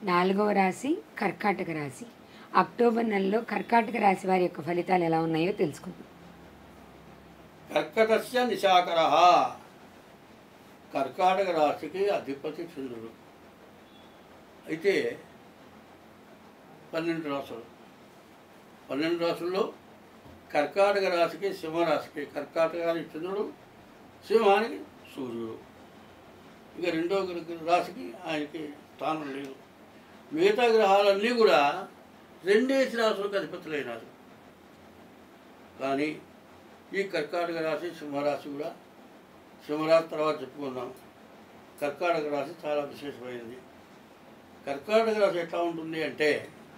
నాలుగవ రాశి కర్కాటక రాశి అక్టోబర్ నెలలో కర్కాటక రాశి వారి యొక్క ఫలితాలు ఎలా ఉన్నాయో తెలుసుకుందాం కర్కటస్య నిశాకర కర్కాటక రాశికి అధిపతి చంద్రుడు అయితే పన్నెండు రాసులు పన్నెండు రాసుల్లో కర్కాటక రాశికి సింహరాశికి కర్కాటకానికి చంద్రుడు సింహానికి సూర్యుడు ఇక రెండో గ్రహ- రాశికి ఆయనకి స్థానం లేదు మిగతా గ్రహాలన్నీ కూడా రెండేసి రాసులకు అధిపతులైనారు కానీ ఈ కర్కాటక రాశి సింహరాశి కూడా సింహరాశి తర్వాత చెప్పుకుందాం కర్కాటక రాశి చాలా విశేషమైనది కర్కాటక రాశి ఎట్లా ఉంటుంది అంటే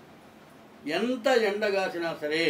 ఎంత ఎండ కాసినా సరే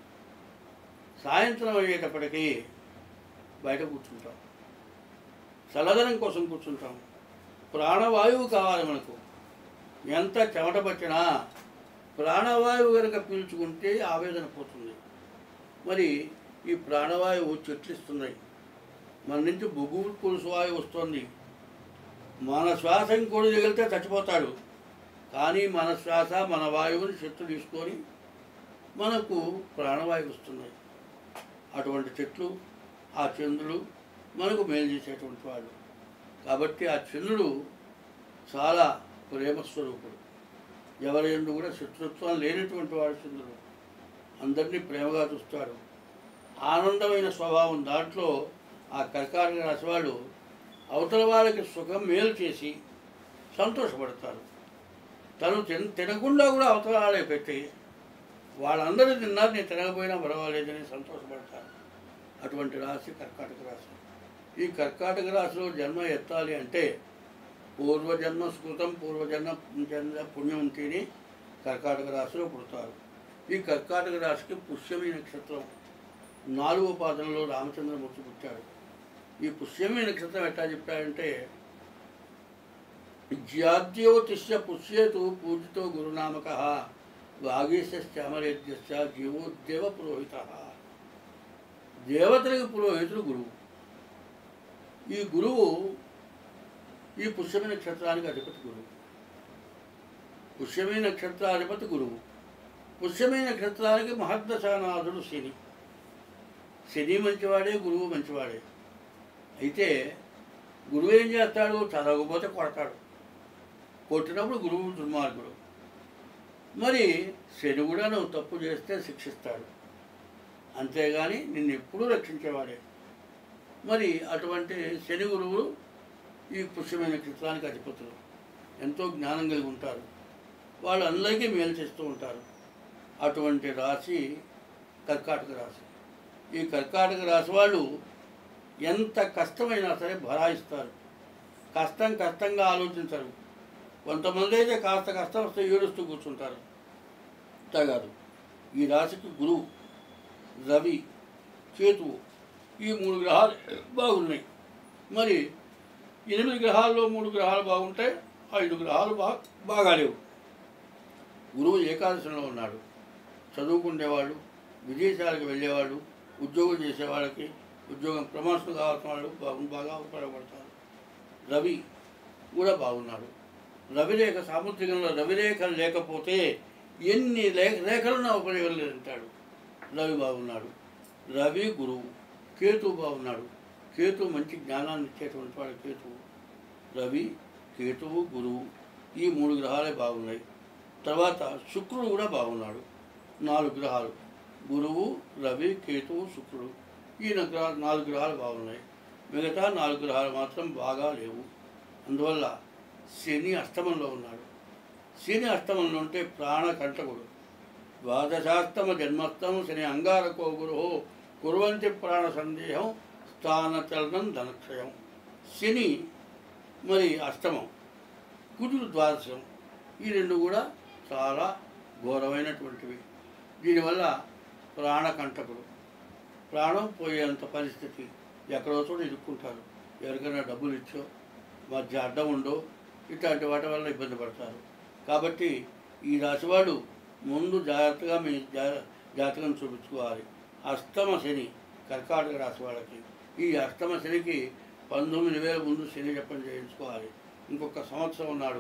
సాయంత్రం అయ్యేటప్పటికీ బయట కూర్చుంటాం చల్లదనం కోసం కూర్చుంటాం ప్రాణవాయువు కావాలి మనకు ఎంత చెమట పట్టినా ప్రాణవాయువు కనుక పీల్చుకుంటే ఆవేదన పోతుంది మరి ఈ ప్రాణవాయువు చెట్లు ఇస్తున్నాయి మన నుంచి బొగ్గు పులుసు వాయువు వస్తుంది మన శ్వాస ఇంకోటి తగిలితే చచ్చిపోతాడు కానీ మన శ్వాస మన వాయువుని చెట్లు తీసుకొని మనకు ప్రాణవాయువు వస్తున్నాయి అటువంటి చెట్లు ఆ చంద్రుడు మనకు మేలు చేసేటువంటి వాడు కాబట్టి ఆ చంద్రుడు చాలా ప్రేమ స్వరూపుడు ఎవరి ఎందు కూడా శత్రుత్వం లేనటువంటి వాడు చంద్రుడు అందరినీ ప్రేమగా చూస్తాడు ఆనందమైన స్వభావం దాంట్లో ఆ కర్కాటక రాశి వాళ్ళు అవతల వాళ్ళకి సుఖం మేలు చేసి సంతోషపడతారు తను తిన తినకుండా కూడా అవతల వాళ్ళే పెట్టి వాళ్ళందరూ తిన్నారు నేను తినకపోయినా పర్వాలేదని సంతోషపడతారు అటువంటి రాశి కర్కాటక రాశి ఈ కర్కాటక రాశిలో జన్మ ఎత్తాలి అంటే పూర్వజన్మ స్కృతం పూర్వజన్మ జన్మ పుణ్యం తిని కర్కాటక రాశిలో పుడతారు ఈ కర్కాటక రాశికి పుష్యమి నక్షత్రం నాలుగో పాదంలో రామచంద్రమూర్తి పుట్టాడు ఈ పుష్యమి నక్షత్రం ఎట్లా చెప్పాడంటే జ్యాద్యోతిష్య పుష్యేతు పూజితో గురునామక వాగీశ్చామరేద్యశ్చ జీవోద్దేవ పురోహిత దేవతలకు పురోహితుడు గురువు ఈ గురువు ఈ పుష్యమి నక్షత్రానికి అధిపతి గురువు పుష్యమి నక్షత్రాధిపతి గురువు పుష్యమి నక్షత్రానికి మహర్దశానాథుడు శని శని మంచివాడే గురువు మంచివాడే అయితే గురువు ఏం చేస్తాడు చదవకపోతే కొడతాడు కొట్టినప్పుడు గురువు దుర్మార్గుడు మరి శని కూడా నువ్వు తప్పు చేస్తే శిక్షిస్తాడు అంతేగాని నిన్ను ఎప్పుడూ రక్షించేవాడే మరి అటువంటి శని గురువులు ఈ పుష్యమైన నక్షత్రానికి అధిపతులు ఎంతో జ్ఞానం కలిగి ఉంటారు వాళ్ళు అందరికీ మేలు చేస్తూ ఉంటారు అటువంటి రాశి కర్కాటక రాశి ఈ కర్కాటక రాశి వాళ్ళు ఎంత కష్టమైనా సరే భరాయిస్తారు కష్టం కష్టంగా ఆలోచించరు కొంతమంది అయితే కాస్త కష్టం వస్తే ఏడుస్తూ కూర్చుంటారు అంతా కాదు ఈ రాశికి గురువు రవి కేతువు ఈ మూడు గ్రహాలు బాగున్నాయి మరి ఎనిమిది గ్రహాల్లో మూడు గ్రహాలు బాగుంటాయి ఐదు గ్రహాలు బా బాగాలేవు గురువు ఏకాదశంలో ఉన్నాడు చదువుకునేవాళ్ళు విదేశాలకు వెళ్ళేవాళ్ళు ఉద్యోగం చేసేవాళ్ళకి ఉద్యోగం ప్రమోషన్ కావాల్సిన వాళ్ళు బాగు బాగా ఉపయోగపడతారు రవి కూడా బాగున్నాడు రవిరేఖ సాముద్రికంలో రవిరేఖలు లేకపోతే ఎన్ని లేఖ రేఖలున్నా ఉపయోగం లేదంటాడు రవి బాగున్నాడు రవి గురువు కేతు బాగున్నాడు కేతు మంచి జ్ఞానాన్ని ఇచ్చేటువంటి వాడు కేతువు రవి కేతువు గురువు ఈ మూడు గ్రహాలే బాగున్నాయి తర్వాత శుక్రుడు కూడా బాగున్నాడు నాలుగు గ్రహాలు గురువు రవి కేతువు శుక్రుడు ఈ గ్రహ నాలుగు గ్రహాలు బాగున్నాయి మిగతా నాలుగు గ్రహాలు మాత్రం బాగా లేవు అందువల్ల శని అష్టమంలో ఉన్నాడు శని అష్టమంలో ఉంటే ప్రాణకంటకుడు ద్వాదశాస్తమ జన్మస్థం శని అంగారకో గురు కురువంతి ప్రాణ సందేహం స్థానచలనం ధనక్షయం శని మరి అష్టమం కుజుడు ద్వాదశం ఈ రెండు కూడా చాలా ఘోరమైనటువంటివి దీనివల్ల ప్రాణకంటకుడు ప్రాణం పోయేంత పరిస్థితి ఎక్కడో చోట ఇరుక్కుంటారు ఎవరికైనా డబ్బులు ఇచ్చో మధ్య అడ్డం ఉండో ఇట్లాంటి వాటి వల్ల ఇబ్బంది పడతారు కాబట్టి ఈ రాశివాడు ముందు జాగ్రత్తగా మీ జా జాతకం చూపించుకోవాలి అష్టమ శని కర్కాటక రాశి వాళ్ళకి ఈ అష్టమ శనికి పంతొమ్మిది వేల ముందు శని జపం చేయించుకోవాలి ఇంకొక సంవత్సరం ఉన్నాడు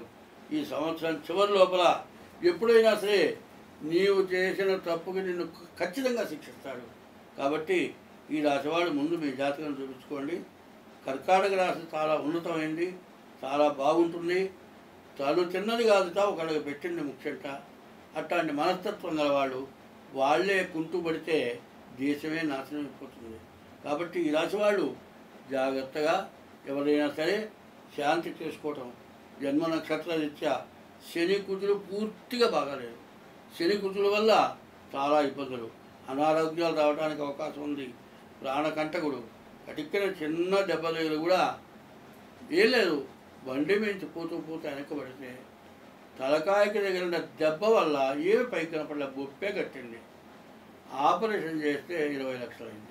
ఈ సంవత్సరం చివరి లోపల ఎప్పుడైనా సరే నీవు చేసిన తప్పుకి నిన్ను ఖచ్చితంగా శిక్షిస్తాడు కాబట్టి ఈ రాశివాడు ముందు మీ జాతకం చూపించుకోండి కర్కాటక రాశి చాలా ఉన్నతమైంది చాలా బాగుంటుంది చాలు చిన్నది కాదుట ఒకళ్ళకి పెట్టింది ముఖ్యంట అట్లాంటి మనస్తత్వం గలవాళ్ళు వాళ్ళే కుంటుపడితే దేశమే నాశనం అయిపోతుంది కాబట్టి ఈ రాశి వాళ్ళు జాగ్రత్తగా ఎవరైనా సరే శాంతి చేసుకోవటం జన్మ నక్షత్ర రీత్యా శని కుజులు పూర్తిగా బాగాలేదు శని కుజుల వల్ల చాలా ఇబ్బందులు అనారోగ్యాలు రావడానికి అవకాశం ఉంది ప్రాణకంటకుడు కటిక్కిన చిన్న దెబ్బలు కూడా ఏం లేదు బండి మించి పోతూ పోతూ వెనకబడితే తలకాయకి తగిలిన దెబ్బ వల్ల ఏమి పైకి కనపడలే బొప్పే కట్టింది ఆపరేషన్ చేస్తే ఇరవై లక్షలైంది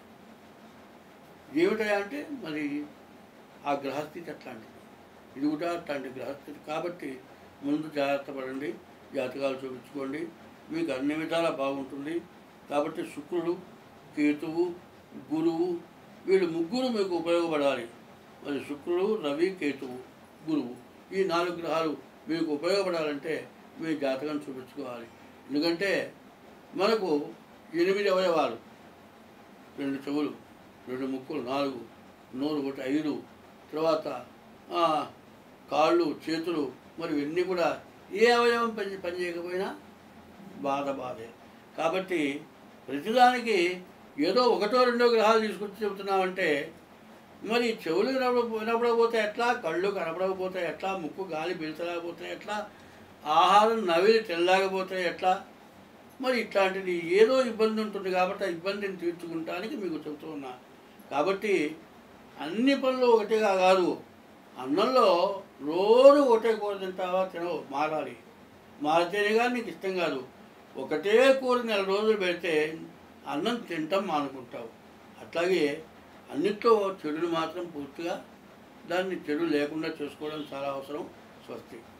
ఏమిటా అంటే మరి ఆ గ్రహస్థితి అట్లాంటిది ఇది కూడా అట్లాంటి గ్రహస్థితి కాబట్టి ముందు జాగ్రత్త పడండి జాతకాలు చూపించుకోండి మీకు అన్ని విధాలా బాగుంటుంది కాబట్టి శుక్రుడు కేతువు గురువు వీళ్ళు ముగ్గురు మీకు ఉపయోగపడాలి మరి శుక్రుడు రవి కేతువు గురువు ఈ నాలుగు గ్రహాలు మీకు ఉపయోగపడాలంటే మీ జాతకం చూపించుకోవాలి ఎందుకంటే మనకు ఎనిమిది అవయవాలు రెండు చెవులు రెండు ముక్కులు నాలుగు నోరు ఒకటి ఐదు తర్వాత ఆ, కాళ్ళు చేతులు మరి ఇవన్నీ కూడా ఏ అవయవం పని పనిచేయకపోయినా బాధ బాధే కాబట్టి ప్రతిదానికి ఏదో ఒకటో రెండో గ్రహాలు తీసుకొచ్చి చెబుతున్నామంటే మరి చెవులు వినపడ వినపడకపోతే ఎట్లా కళ్ళు కనపడకపోతే ఎట్లా ముక్కు గాలి పీల్చలేకపోతే ఎట్లా ఆహారం నవిలి తెల్లకపోతే ఎట్లా మరి ఇట్లాంటిది ఏదో ఇబ్బంది ఉంటుంది కాబట్టి ఆ ఇబ్బందిని తీర్చుకుంటానికి మీకు చెబుతూ ఉన్నా కాబట్టి అన్ని పనులు ఒకటిగా కాదు అన్నంలో రోజు ఒకటే కూర తింటావా తినవు మారాలి మారితేనే కానీ నీకు ఇష్టం కాదు ఒకటే కూర నెల రోజులు పెడితే అన్నం తింటాం మానుకుంటావు అట్లాగే అన్నిట్లో చెడుని మాత్రం పూర్తిగా దాన్ని చెడు లేకుండా చూసుకోవడం చాలా అవసరం స్వస్తి